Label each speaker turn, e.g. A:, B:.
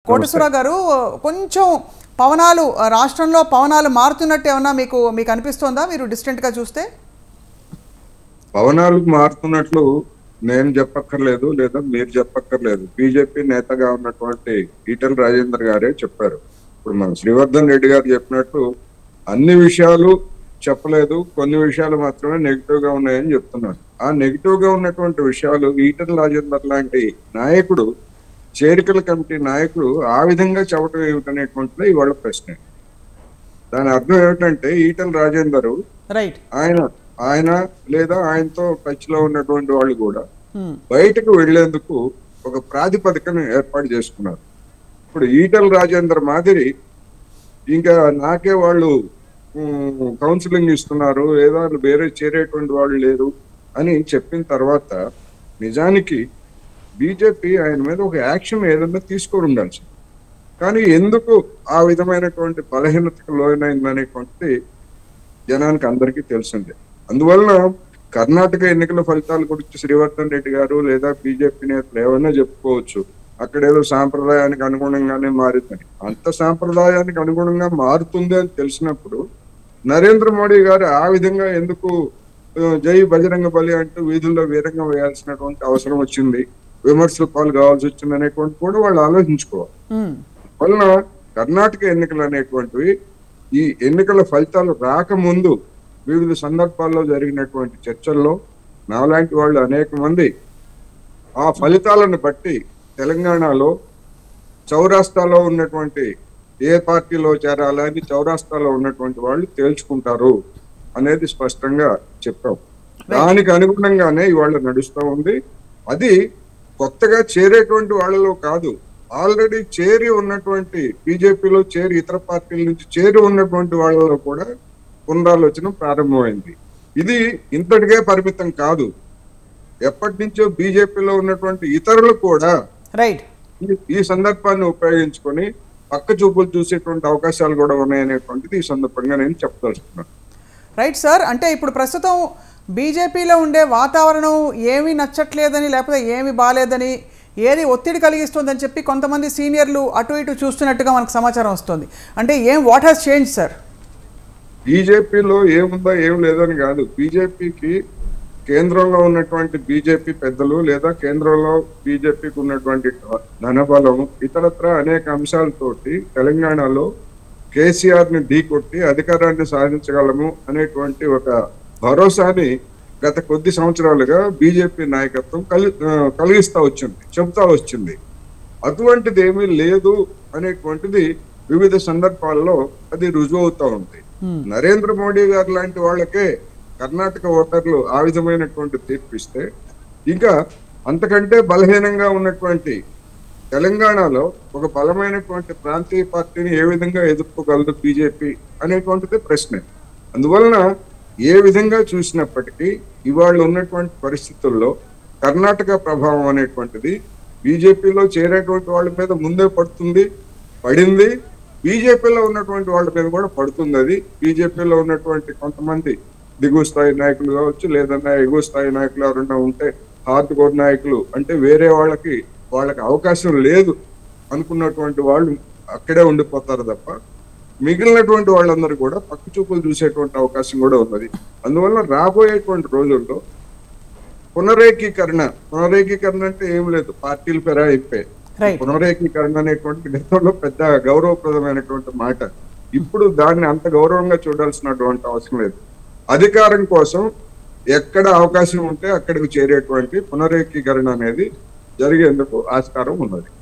A: కోటేశ్వరరావు గారు కొంచెం పవనాలు ఆ, రాష్ట్రంలో పవనాలు మారుతున్నట్టు ఏమన్నా మీకు మీకు అనిపిస్తోందా మీరు డిస్టెంట్గా చూస్తే
B: పవనాలు మారుతున్నట్లు నేను చెప్పక్కర్లేదు లేదా మీరు చెప్పక్కర్లేదు బీజేపీ నేతగా ఉన్నటువంటి ఈటెల రాజేందర్ గారే చెప్పారు ఇప్పుడు మన శ్రీవర్ధన్ రెడ్డి గారు చెప్పినట్టు అన్ని విషయాలు చెప్పలేదు కొన్ని విషయాలు మాత్రమే నెగిటివ్ గా ఉన్నాయని చెప్తున్నారు ఆ నెగిటివ్ గా ఉన్నటువంటి విషయాలు ఈటెల రాజేందర్ లాంటి నాయకుడు చేరికల కమిటీ నాయకుడు ఆ విధంగా చెప్పడం ఏమిటనేటువంటిది ఇవాళ ప్రశ్న దాని అర్థం ఏమిటంటే ఈటెల రాజేందర్
A: రైట్
B: ఆయన ఆయన లేదా ఆయనతో టచ్ లో ఉన్నటువంటి వాళ్ళు కూడా
A: హ్మ్.
B: బయటకు వెళ్లేందుకు ఒక ప్రాతిపదికను ఏర్పాటు చేసుకున్నారు ఇప్పుడు ఈటల రాజేందర్ మాదిరి ఇంకా నాకే వాళ్ళు ఉమ్, కౌన్సిలింగ్ ఇస్తున్నారు లేదా వాళ్ళు వేరే చేరేటువంటి వాళ్ళు లేరు అని చెప్పిన తర్వాత నిజానికి బీజేపీ ఆయన మీద ఒక యాక్షన్ ఏదన్నా తీసుకొని ఉండాల్సింది కానీ ఎందుకు ఆ విధమైనటువంటి బలహీనతకు లోనైందనేటువంటిది జనానికి అందరికీ తెలిసిందే అందువలన కర్ణాటక ఎన్నికల ఫలితాల గురించి శ్రీవర్ధన్ రెడ్డి గారు లేదా బీజేపీ నేతలు ఏమన్నా చెప్పుకోవచ్చు అక్కడేదో సాంప్రదాయానికి అనుగుణంగానే మారిందని అంత సాంప్రదాయానికి అనుగుణంగా మారుతుంది అని తెలిసినప్పుడు నరేంద్ర మోడీ గారు ఆ విధంగా ఎందుకు ఆ, జై బజరంగ బలి అంటూ వీధుల్లో వీరంగం వేయాల్సినటువంటి అవసరం వచ్చింది విమర్శల పాలు కావాల్సి వచ్చింది అనేటువంటి కూడా వాళ్ళు ఆలోచించుకోవాలి
A: హ్మ్.
B: వలన కర్ణాటక ఎన్నికలు అనేటువంటివి ఈ ఎన్నికల ఫలితాలు రాకముందు వివిధ సందర్భాల్లో జరిగినటువంటి చర్చల్లో నాలాంటి వాళ్ళు అనేక మంది ఆ ఫలితాలను బట్టి తెలంగాణలో చౌరాస్తాలో ఉన్నటువంటి ఏ పార్టీలో చేరాలని చౌరాస్తాలో ఉన్నటువంటి వాళ్ళు తేల్చుకుంటారు అనేది స్పష్టంగా చెప్పాం దానికి అనుగుణంగానే ఇవాళ నడుస్తూ ఉంది అది కొత్తగా చేరేటువంటి వాళ్ళలో కాదు ఆల్రెడీ చేరి ఉన్నటువంటి బీజేపీలో చేరి ఇతర పార్టీల నుంచి చేరి ఉన్నటువంటి వాళ్ళలో కూడా పునరాలోచన ప్రారంభమైంది ఇది ఇంతటికే పరిమితం కాదు ఎప్పటి నుంచో బీజేపీలో ఉన్నటువంటి ఇతరులు కూడా
A: రైట్
B: ఈ- ఈ సందర్భాన్ని ఉపయోగించుకొని పక్క చూపులు చూసేటువంటి అవకాశాలు కూడా ఉన్నాయనేటువంటిది ఈ సందర్భంగా నేను చెప్పదలుచుకున్నాను
A: రైట్ సార్ అంటే ఇప్పుడు ప్రస్తుతం బీజేపీలో ఉండే వాతావరణం ఏమీ నచ్చట్లేదని లేకపోతే ఏమీ బాగాలేదని ఏది ఒత్తిడి కలిగిస్తుందని చెప్పి కొంతమంది సీనియర్లు అటు ఇటు చూస్తున్నట్టుగా మనకు సమాచారం వస్తుంది అంటే ఏం వాట్ హ్యాస్ చేంజ్ సార్
B: బీజేపీలో ఏముందో ఏం లేదని కాదు బీజేపీకి కేంద్రంలో ఉన్నటువంటి బీజేపీ పెద్దలు లేదా కేంద్రంలో బీజేపీకి ఉన్నటువంటి ధనబలం ఇతరత్ర అనేక అంశాలతోటి తెలంగాణలో కేసీఆర్ ని ఢీకొట్టి అధికారాన్ని సాధించగలము అనేటువంటి ఒక భరోసాని గత కొద్ది సంవత్సరాలుగా బీజేపీ నాయకత్వం కలి ఆ, కలిగిస్తా వచ్చింది చెబుతా వచ్చింది అటువంటిది ఏమీ లేదు అనేటువంటిది వివిధ సందర్భాల్లో అది రుజువు అవుతా ఉంది నరేంద్ర మోడీ గారు లాంటి వాళ్ళకే కర్ణాటక ఓటర్లు ఆ విధమైనటువంటి తీర్పు ఇస్తే ఇంకా అంతకంటే బలహీనంగా ఉన్నటువంటి తెలంగాణలో ఒక బలమైనటువంటి ప్రాంతీయ పార్టీని ఏ విధంగా ఎదుర్కోగలదు బీజేపీ అనేటువంటిది ప్రశ్న అందువలన ఏ విధంగా చూసినప్పటికీ ఇవాళ ఉన్నటువంటి పరిస్థితుల్లో కర్ణాటక ప్రభావం అనేటువంటిది బీజేపీలో చేరేటువంటి వాళ్ళ మీద ముందే పడుతుంది పడింది బీజేపీలో ఉన్నటువంటి వాళ్ళ మీద కూడా పడుతుంది అది బీజేపీలో ఉన్నటువంటి కొంతమంది దిగువ స్థాయి నాయకులు కావచ్చు లేదన్నా ఎగువ స్థాయి నాయకులు ఎవరన్నా ఉంటే హార్డ్ కోర్ నాయకులు అంటే వేరే వాళ్ళకి వాళ్ళకి అవకాశం లేదు అనుకున్నటువంటి వాళ్ళు అక్కడే ఉండిపోతారు తప్ప మిగిలినటువంటి వాళ్ళందరూ కూడా పక్క చూపులు చూసేటువంటి అవకాశం కూడా ఉన్నది అందువల్ల రాబోయేటువంటి రోజుల్లో పునరేకీకరణ పునరేకీకరణ అంటే ఏం లేదు పార్టీలు పెరాయిపోయి
A: రైట్
B: పునరేకీకరణ అనేటువంటి గతంలో పెద్ద గౌరవప్రదమైనటువంటి మాట ఇప్పుడు దాన్ని అంత గౌరవంగా చూడాల్సినటువంటి అవసరం లేదు అధికారం కోసం ఎక్కడ అవకాశం ఉంటే అక్కడికి చేరేటువంటి పునరేకీకరణ అనేది జరిగేందుకు ఆస్కారం ఉన్నది